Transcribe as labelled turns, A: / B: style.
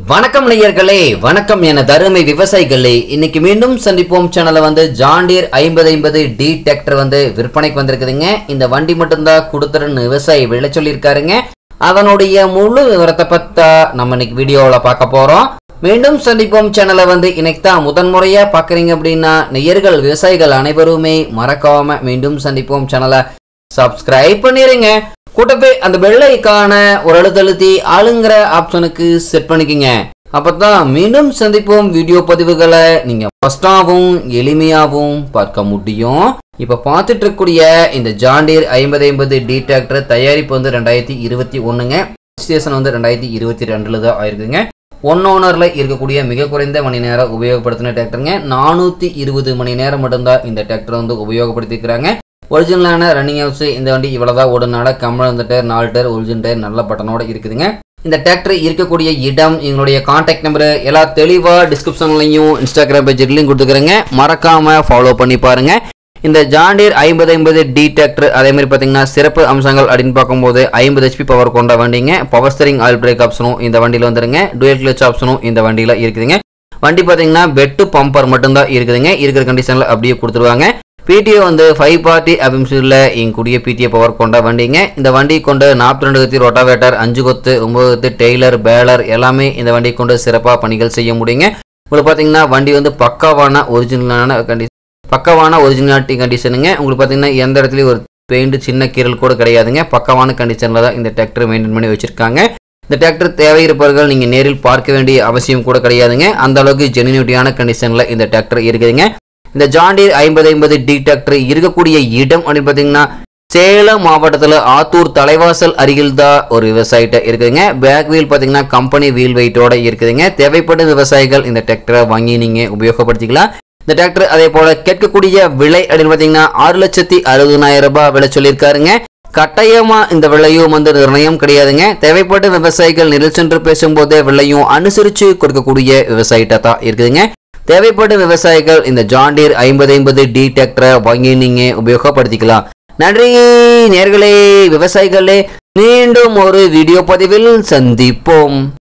A: வணக்கம் நேயர்களே வணக்கம் என தருமை விவசாயிகளே இன்னைக்கு மீண்டும் சந்திப்போம் சேனல்ல வந்து ஜாண்டியர் ஐம்பது ஐம்பது டி டிராக்டர் வந்து விற்பனைக்கு வந்திருக்குதுங்க இந்த வண்டி மட்டும்தான் கொடுத்துருன்னு விவசாயி விளை சொல்லியிருக்காருங்க அதனுடைய முழு விவரத்தை பத்தா நம்ம இன்னைக்கு வீடியோவில் பார்க்க போறோம் மீண்டும் சந்திப்போம் சேனலை வந்து இன்னைக்கு தான் முதன்முறையா பார்க்குறீங்க அப்படின்னா நெய்யர்கள் விவசாயிகள் அனைவருமே மறக்காம மீண்டும் சந்திப்போம் சேனலை சப்ஸ்கிரைப் பண்ணிருங்க கூட்டப்பே அந்த வெள்ளைக்கான ஒரு அழுத்தழுத்தி ஆளுங்கிற ஆப்ஷனுக்கு செட் பண்ணிக்கங்க அப்பதான் மீண்டும் சந்திப்போம் வீடியோ பதிவுகளை நீங்க ஃபர்ஸ்டாகவும் எளிமையாகவும் பார்க்க முடியும் இப்ப பார்த்துட்டு இருக்கக்கூடிய இந்த ஜாண்டியர் ஐம்பது ஐம்பது டி டிராக்டர் தயாரிப்பு வந்து ரெண்டாயிரத்தி இருபத்தி ஒண்ணுங்க ஸ்டேஷன் வந்து ரெண்டாயிரத்தி இருபத்தி ரெண்டுல தான் ஆயிருக்குங்க ஒன் ஓனர்ல இருக்கக்கூடிய மிக குறைந்த மணி நேரம் உபயோகப்படுத்தின டிராக்டருங்க நானூத்தி இருபது மணி நேரம் மட்டும்தான் இந்த டிராக்டர் வந்து உபயோகப்படுத்திக்கிறாங்க ஒரிஜினலான ரன்னிங் ஹவுஸ் இந்த வண்டி இவ்வளோதான் ஓடுனால கம்மல் இந்த டயர் நாலு டயர் ஒரிஜினல் டயர் நல்ல பட்டனோட இருக்குதுங்க இந்த டிராக்டர் இருக்கக்கூடிய இடம் எங்களுடைய காண்டாக்ட் நம்பர் எல்லாம் தெளிவாக டிஸ்கிரிப்ஷன்லையும் இன்ஸ்டாகிராம் பேஜ்லையும் கொடுத்துக்கிறேங்க மறக்காம ஃபாலோ பண்ணி பாருங்க இந்த ஜாண்டியர் ஐம்பது ஐம்பது டி டிராக்டர் அதே மாதிரி பார்த்தீங்கன்னா சிறப்பு அம்சங்கள் அப்படின்னு பார்க்கும்போது ஐம்பது ஹெச்பி பவர் கொண்ட வண்டிங்க பவர் ஸ்டரிங் ஆயில் பிரேக் ஆப்ஷனும் இந்த வண்டியில் வந்துருங்க டுவெல் கிளச் ஆப்ஷனும் இந்த வண்டியில் இருக்குதுங்க வண்டி பார்த்தீங்கன்னா பெட்டு பம்பர் மட்டும்தான் இருக்குதுங்க இருக்கிற கண்டிஷனில் அப்படியே கொடுத்துருவாங்க பிடிஓ வந்து ஃபைவ் பார்ட்டி அபிம்சூரில் எங்கூடிய பிடிஏ பவர் கொண்ட வண்டிங்க இந்த வண்டி கொண்டு நாற்பத்தி ரெண்டு கத்தி ரொட்டாவேட்டர் அஞ்சு கொத்து ஒம்பது கொத்து டெய்லர் பேலர் எல்லாமே இந்த வண்டி கொண்டு சிறப்பாக பணிகள் செய்ய முடியுங்க உங்களுக்கு பார்த்தீங்கன்னா வண்டி வந்து பக்காவான ஒரிஜினலான கண்டி பக்காவான ஒரிஜினாலிட்டி கண்டிஷனுங்க உங்களுக்கு பார்த்தீங்கன்னா எந்த இடத்துலையும் ஒரு பெயிண்ட் சின்ன கீரல் கூட கிடையாதுங்க பக்காவான கண்டிஷனில் தான் இந்த டிராக்டர் மெயின்டைன் பண்ணி வச்சுருக்காங்க இந்த டிராக்டர் தேவையிருப்பவர்கள் நீங்கள் நேரில் பார்க்க வேண்டிய அவசியம் கூட கிடையாதுங்க அந்த அளவுக்கு ஜெனினிட்டியான கண்டிஷனில் இந்த டிராக்டர் இருக்குதுங்க இந்த ஜாண்டியர் ஐம்பது ஐம்பது டி டிராக்டர் இருக்கக்கூடிய இடம் அப்படின்னு பார்த்தீங்கன்னா சேலம் மாவட்டத்தில் ஆத்தூர் தலைவாசல் அருகில் தான் ஒரு விவசாயிட்ட இருக்குதுங்க பேக் வீல் பார்த்தீங்கன்னா கம்பெனி வீல் வெயிட்டோட இருக்குதுங்க தேவைப்படும் விவசாயிகள் இந்த டிராக்டரை வாங்கி நீங்கள் உபயோகப்படுத்திக்கலாம் இந்த டிராக்டர் அதே போல கேட்கக்கூடிய விலை அப்படின்னு பார்த்தீங்கன்னா ஆறு லட்சத்தி அறுபதுனாயிரம் ரூபாய் விலை சொல்லியிருக்காருங்க கட்டாயமா இந்த விலையும் வந்து நிர்ணயம் கிடையாதுங்க தேவைப்பட்ட விவசாயிகள் நிழல் சென்று பேசும்போதே விலையும் அனுசரித்து கொடுக்கக்கூடிய விவசாயிட்ட தான் இருக்குதுங்க தேவைப்படும் விவசாயிகள் இந்த ஜாண்டியர் ஐம்பது ஐம்பது டி டிராக்டரை வாங்கி நீங்க உபயோகப்படுத்திக்கலாம் நன்றி நேர்களே விவசாயிகளே மீண்டும் ஒரு வீடியோ பதிவில் சந்திப்போம்